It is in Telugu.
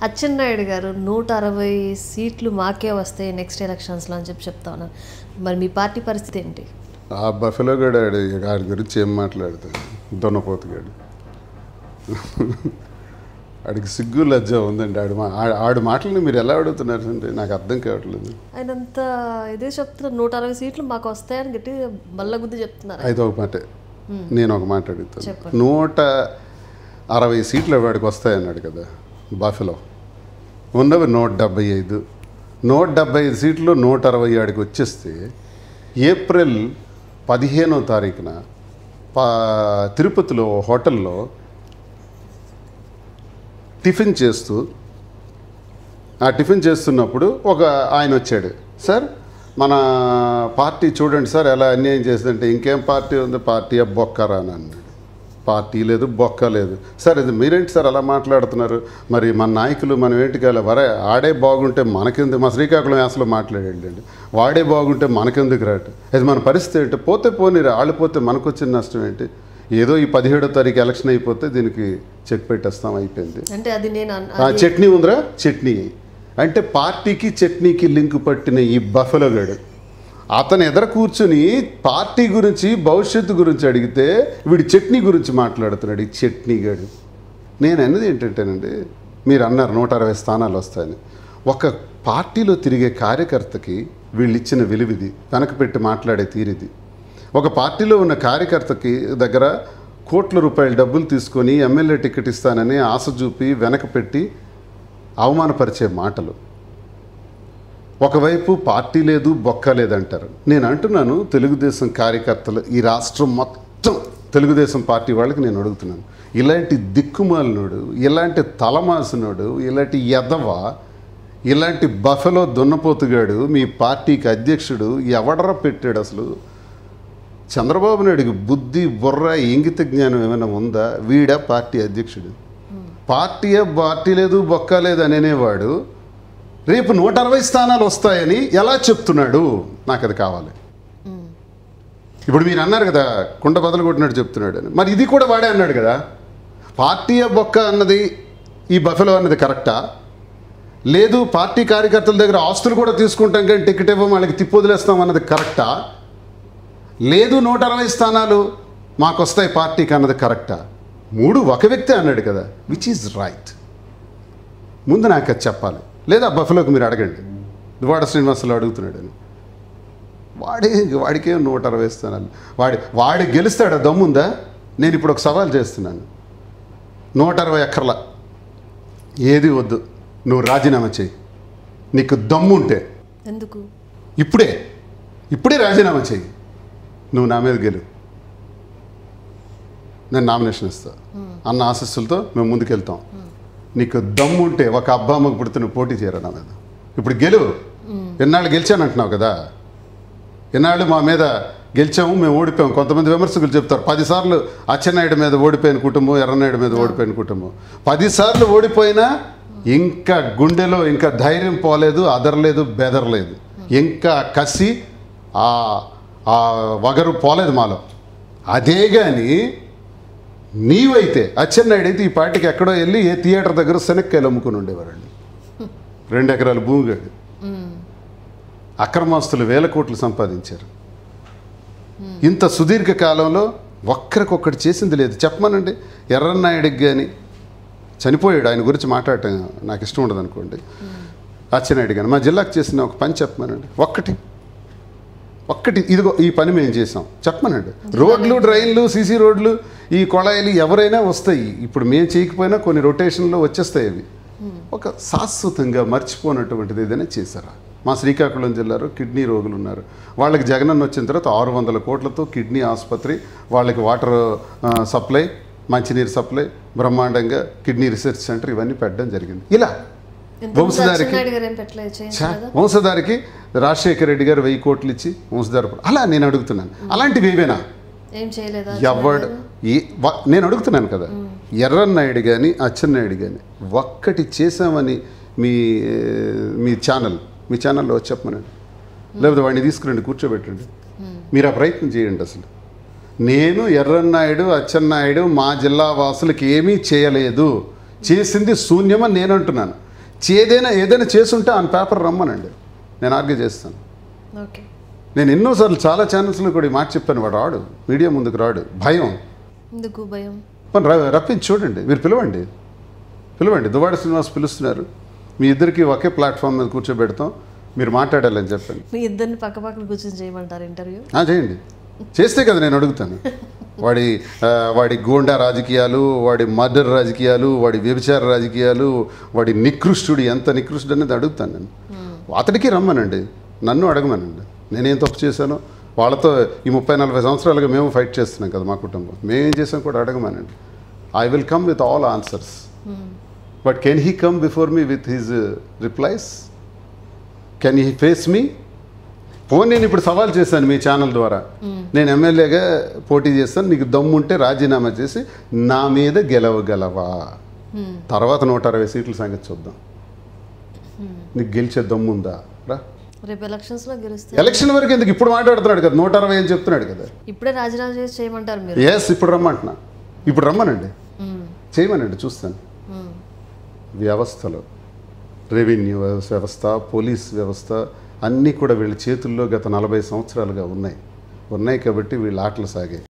అచ్చెన్నాయుడు గారు నూట అరవై సీట్లు మాకే వస్తాయి నెక్స్ట్ ఎలక్షన్స్లో అని చెప్పి చెప్తా ఉన్నారు మరి మీ పార్టీ పరిస్థితి ఏంటి ఆ బఫెలో గడు ఆడి ఆడి గురించి ఏం మాట్లాడుతాడు దొన్నపోతుగాడు ఆడికి సిగ్గు లజ్జ ఉందండి ఆడు మా ఆ- ఆడి మాటలని మీరు ఎలా అడుగుతున్నారు అంటే నాకు అర్థం కావట్లేదు ఆయన అంత ఇదే చెప్తున్నారు నూట అరవై సీట్లు మాకు వస్తాయని గట్టి బల్లగుద్ది చెప్తున్నారు అయితే ఒక మాట నేను ఒక మాట అడుగుతాను చెప్పండి. నూట అరవై సీట్లు వాడికి వస్తాయన్నాడు కదా బఫెలో ఉన్నవి నూట డెబ్బై ఐదు నూట డెబ్బై ఐదు సీట్లు నూట అరవై ఆడికి వచ్చేస్తే ఏప్రిల్ పదిహేనో తారీఖున పా తిరుపతిలో ఓ హోటల్లో టిఫిన్ చేస్తూ ఆ టిఫిన్ చేస్తున్నప్పుడు ఒక ఆయన వచ్చాడు సార్ మన పార్టీ చూడండి సార్ ఎలా అన్యాయం చేసిందంటే ఇంకేం పార్టీ ఉంది పార్టీ బొక్కరా అని అన్నాడు పార్టీ లేదు బొక్క లేదు సార్ ఇది మీరేంటి సార్ అలా మాట్లాడుతున్నారు మరి మన నాయకులు మనం ఏంటికి వెళ్ళి వరే ఆడే బాగుంటే మనకెందుకు మా శ్రీకాకుళం యాసలో మాట్లాడండి వాడే బాగుంటే మనకెందుకు రాట అది మన పరిస్థితి ఏంటి పోతే పోనీ వాళ్ళు పోతే మనకు వచ్చిన నష్టం ఏంటి ఏదో ఈ పదిహేడో తారీఖు ఎలక్షన్ అయిపోతే దీనికి చెక్ పెట్టేస్తాం అయిపోయింది అంటే అది నేను అన్- ఆ చట్నీ ఉందిరా చట్నీ అంటే పార్టీకి చట్నీకి లింక్ పట్టిన ఈ బఫలో గడు అతను ఎదుర కూర్చుని పార్టీ గురించి భవిష్యత్తు గురించి అడిగితే వీడి చట్నీ గురించి మాట్లాడుతున్నాడు ఈ చట్నీ గడు నేను అన్నది ఏంటంటేనండి మీరు అన్నారు నూట అరవై స్థానాలు వస్తాయని ఒక పార్టీలో తిరిగే కార్యకర్తకి వీళ్ళు ఇచ్చిన విలువిది వెనక పెట్టి మాట్లాడే తీరిది ఒక పార్టీలో ఉన్న కార్యకర్తకి దగ్గర కోట్ల రూపాయల డబ్బులు తీసుకొని ఎమ్మెల్యే టికెట్ ఇస్తానని ఆశ చూపి వెనక పెట్టి అవమానపరిచే మాటలు ఒకవైపు పార్టీ లేదు బొక్క లేదంటారు నేను అంటున్నాను తెలుగుదేశం కార్యకర్తలు ఈ రాష్ట్రం మొత్తం తెలుగుదేశం పార్టీ వాళ్ళకి నేను అడుగుతున్నాను ఇలాంటి దిక్కుమాలినోడు ఇలాంటి తలమాసినోడు ఇలాంటి ఎదవ ఇలాంటి బఫెలో దున్నపోతుగాడు మీ పార్టీకి అధ్యక్షుడు ఎవడరా పెట్టాడు అసలు చంద్రబాబు నాయుడికి బుద్ధి బుర్ర ఇంగిత జ్ఞానం ఏమైనా ఉందా వీడా పార్టీ అధ్యక్షుడు పార్టీయే పార్టీ లేదు బొక్క లేదు అని అనేవాడు రేపు నూట అరవై స్థానాలు వస్తాయని ఎలా చెప్తున్నాడు నాకు అది కావాలి ఇప్పుడు మీరు అన్నారు కదా కుండ బదులు కొట్టినట్టు చెప్తున్నాడు అని మరి ఇది కూడా వాడే అన్నాడు కదా పార్టీయే బొక్క అన్నది ఈ బఫెలో అన్నది కరెక్టా లేదు పార్టీ కార్యకర్తల దగ్గర ఆస్తులు కూడా తీసుకుంటాం కానీ టికెట్ ఇవ్వం వాళ్ళకి తిప్పి వదిలేస్తాం అన్నది కరెక్టా లేదు నూట అరవై స్థానాలు మాకు వస్తాయి పార్టీకి అన్నది కరెక్టా మూడు ఒక వ్యక్తి అన్నాడు కదా విచ్ ఈజ్ రైట్ ముందు నాకు అది చెప్పాలి లేదా బఫలోకి మీరు అడగండి దువాడ శ్రీనివాసులు అడుగుతున్నాడని వాడే వాడికే నూట అరవై స్థానాలు వాడి వాడి గెలుస్తాడా దమ్ముందా నేను ఇప్పుడు ఒక సవాల్ చేస్తున్నాను నూట అరవై అక్కర్ల ఏది వద్దు నువ్వు రాజీనామా చేయి నీకు దమ్ముంటే ఎందుకు ఇప్పుడే ఇప్పుడే రాజీనామా చేయి నువ్వు నా మీద గెలు నేను నామినేషన్ ఇస్తా అన్న ఆశస్సులతో మేము ముందుకెళ్తాం నీకు దమ్ముంటే ఒక అబ్బామ్మకు పుడితే నువ్వు పోటీ చేయరా నా మీద ఇప్పుడు గెలువు ఎన్నాళ్ళు గెలిచాను అంటున్నావు కదా ఎన్నాళ్ళు మా మీద గెలిచాము మేము ఓడిపోయాము కొంతమంది విమర్శకులు చెప్తారు పదిసార్లు అచ్చెన్నాయుడు మీద ఓడిపోయిన కుటుంబం ఎర్రనాయుడు మీద ఓడిపోయిన కుటుంబం పదిసార్లు ఓడిపోయినా ఇంకా గుండెలో ఇంకా ధైర్యం పోలేదు అదరలేదు బెదరలేదు ఇంకా కసి ఆ ఆ వగరు పోలేదు మాలో అదే కానీ నీవైతే అచ్చెన్నాయుడు అయితే ఈ పార్టీకి ఎక్కడో వెళ్ళి ఏ థియేటర్ దగ్గర శనక్కాయలు అమ్ముకుని ఉండేవారండి రెండు ఎకరాల భూమి గడి అక్రమాస్తులు వేల కోట్లు సంపాదించారు ఇంత సుదీర్ఘ కాలంలో ఒక్కరికొక్కటి చేసింది లేదు చెప్పమనండి ఎర్రన్నాయుడికి కానీ చనిపోయాడు ఆయన గురించి మాట్లాడటం నాకు ఇష్టం ఉండదు అనుకోండి అచ్చెన్నాయుడు కానీ మా జిల్లాకు చేసిన ఒక పని చెప్పమనండి ఒక్కటి ఒక్కటి ఇదిగో ఈ పని మేము చేసాం చెప్పమనండి రోడ్లు డ్రైన్లు సీసీ రోడ్లు ఈ కొళాయిలు ఎవరైనా వస్తాయి ఇప్పుడు మేము చేయకపోయినా కొన్ని రొటేషన్లో వచ్చేస్తాయి అవి ఒక శాశ్వతంగా మర్చిపోనటువంటిది ఏదైనా చేశారా మా శ్రీకాకుళం జిల్లాలో కిడ్నీ రోగులు ఉన్నారు వాళ్ళకి జగనన్న వచ్చిన తర్వాత ఆరు వందల కోట్లతో కిడ్నీ ఆసుపత్రి వాళ్ళకి వాటర్ ఆ, సప్లై మంచినీరు సప్లై బ్రహ్మాండంగా కిడ్నీ రీసెర్చ్ సెంటర్ ఇవన్నీ పెట్టడం జరిగింది ఇలా ఇంతకుముందు వంశధారికి అచ్చెన్నాయుడు గారు ఏం పెట్టలేదు ఛా, చేయించలేదా వంశధారికి రాజశేఖర రెడ్డి గారు వెయ్యి కోట్లు ఇచ్చి వంశధార అలా నేను అడుగుతున్నాను అలాంటివి ఏవేనా ఏం చేయలేదా ఎవడు ఈ వ- నేను అడుగుతున్నాను కదా ఎర్రన్నాయుడు కానీ అచ్చెన్నాయుడు కానీ ఒక్కటి చేశామని మీ మీ ఛానల్ మీ ఛానల్లో వచ్చి చెప్పమనండి లేకపోతే వాడిని తీసుకురండి కూర్చోబెట్టండి మీరు ఆ ప్రయత్నం చేయండి అసలు నేను ఎర్రన్నాయుడు అచ్చెన్నాయుడు మా జిల్లా వాసులకి ఏమీ చేయలేదు చేసింది శూన్యమని నేను అంటున్నాను ఏదైనా ఏదైనా చేసుంటే ఆ పేపర్ రమ్మనండి నేను ఆర్గ్యూ చేస్తాను ఓకే నేను ఎన్నోసార్లు చాలా ఛానల్స్లో కూడా ఈ మాట చెప్పాను వాడు రాడు మీడియా ముందుకు రాడు భయం ఎందుకు భయం పని ర- రప్పించి చూడండి మీరు పిలవండి పిలవండి దువాడ శ్రీనివాస్ పిలుస్తున్నారు మీ ఇద్దరికి ఒకే ప్లాట్ఫామ్ మీద కూర్చోబెడతాం మీరు మాట్లాడాలని చెప్పండి మీ ఇద్దరిని పక్క పక్కన కూర్చొని చేయమంటారు ఇంటర్వ్యూ ఆ, చేయండి చేస్తే కదా నేను అడుగుతాను వాడి ఆ, వాడి గోండా రాజకీయాలు వాడి మర్డర్ రాజకీయాలు వాడి వ్యభిచార రాజకీయాలు వాడి నికృష్టుడు ఎంత నికృష్టుడు అనేది అడుగుతాను నేను అతడికి రమ్మనండి నన్ను అడగమనండి నేనేం తప్పు చేశానో వాళ్ళతో ఈ ముప్పై నలభై సంవత్సరాలుగా మేము ఫైట్ చేస్తున్నాం కదా మా కుటుంబం మేమేం చేసాం కూడా అడగమనండి I will come with all answers but can he come before me with his replies can he face me phone నేను ఇప్పుడు సవాల్ చేశాను మీ ఛానల్ ద్వారా నేను ఎమ్మెల్యేగా పోటీ చేస్తాను నీకు దమ్ముంటే రాజీనామా చేసి నా మీద గెలవగలవా తర్వాత నూట అరవై సీట్ల సంగతి చూద్దాం నీకు గెలిచే దమ్ముందా రా రేపు ఎలక్షన్స్లో గెలుస్తే ఎలక్షన్ వరకు ఎందుకు ఇప్పుడు మాట్లాడుతున్నాడు కదా నూట అరవై అని చెప్తున్నాడు కదా ఇప్పుడే రాజీనామా చేసి చేయమంటారు మీరు ఎస్ ఇప్పుడు రమ్మంటున్నా ఇప్పుడు రమ్మనండి మ్మ్. చేయమనండి చూస్తాను మ్మ్. వ్యవస్థలో రెవెన్యూ వ్యవస్థ పోలీస్ వ్యవస్థ అన్నీ కూడా వీళ్ళ చేతుల్లో గత నలభై సంవత్సరాలుగా ఉన్నాయి ఉన్నాయి కాబట్టి వీళ్ళ ఆటలు సాగాయి